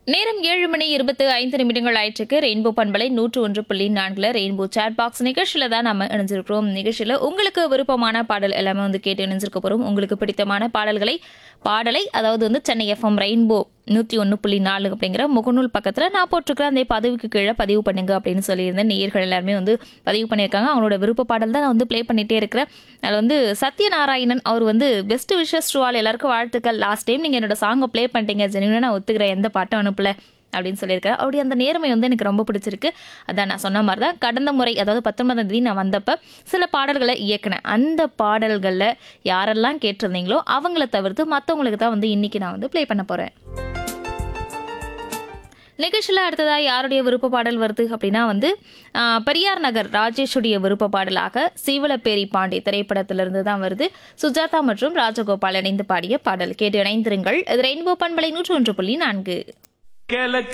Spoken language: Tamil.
நேரம் ஏழு மணி இருபத்து ஐந்து நிமிடங்கள் ஆயிற்றுக்கு ரெயின்போ பண்பலை நூற்று ஒன்று புள்ளி நான்குல ரெயின்போ சாட் பாக்ஸ் நிகழ்ச்சியில தான் நம்ம இணைஞ்சிருக்கிறோம் நிகழ்ச்சியில உங்களுக்கு விருப்பமான பாடல் எல்லாமே வந்து கேட்டு இணைஞ்சிருக்க போறோம் உங்களுக்கு பிடித்தமான பாடல்களை பாடலை அதாவது வந்து சென்னை எஃப்எம் ரெயின்போ நூற்றி ஒன்று புள்ளி நாலு அப்படிங்கிற முகநூல் பக்கத்தில் நான் போட்டிருக்கிற அந்த பதிவுக்கு கீழே பதிவு பண்ணுங்க அப்படின்னு சொல்லியிருந்தேன் நேயர்கள் எல்லாருமே வந்து பதிவு பண்ணியிருக்காங்க அவங்களோட விருப்ப பாடல் தான் நான் வந்து ப்ளே பண்ணிகிட்டே இருக்கிறேன் அதில் வந்து சத்யநாராயணன் அவர் வந்து பெஸ்ட் விஷஸ் டு ஆல் எல்லாருக்கும் வாழ்த்துக்கள் லாஸ்ட் டைம் நீங்கள் என்னோட சாங்கை ப்ளே பண்ணிட்டீங்க ஜெனியூனாக நான் ஒத்துக்கிறேன் எந்த பாட்டும் அனுப்பல அப்படின்னு சொல்லியிருக்காரு அப்படி அந்த நேர்மை வந்து எனக்கு ரொம்ப பிடிச்சிருக்கு அதான் நான் சொன்ன மாதிரி தான் கடந்த முறை அதாவது பத்தொன்பதாம் தேதி நான் வந்தப்ப சில பாடல்களை இயக்கினேன் அந்த பாடல்களில் யாரெல்லாம் கேட்டிருந்தீங்களோ அவங்கள தவிர்த்து மற்றவங்களுக்கு தான் வந்து இன்னைக்கு நான் வந்து ப்ளே பண்ண போகிறேன் நிகழ்ச்சியில் அடுத்ததாக யாருடைய விருப்ப பாடல் வருது அப்படின்னா வந்து ஆ, பெரியார் நகர் ராஜேஷுடைய விருப்ப பாடலாக சீவலப்பேரி பாண்டி திரைப்படத்திலிருந்து தான் வருது சுஜாதா மற்றும் ராஜகோபால் இணைந்து பாடிய பாடல் கேட்டு இணைந்திருங்கள் இது ரெயின்போ பண்பலை நூற்று ஒன்று புள்ளி நான்கு கிழக்கு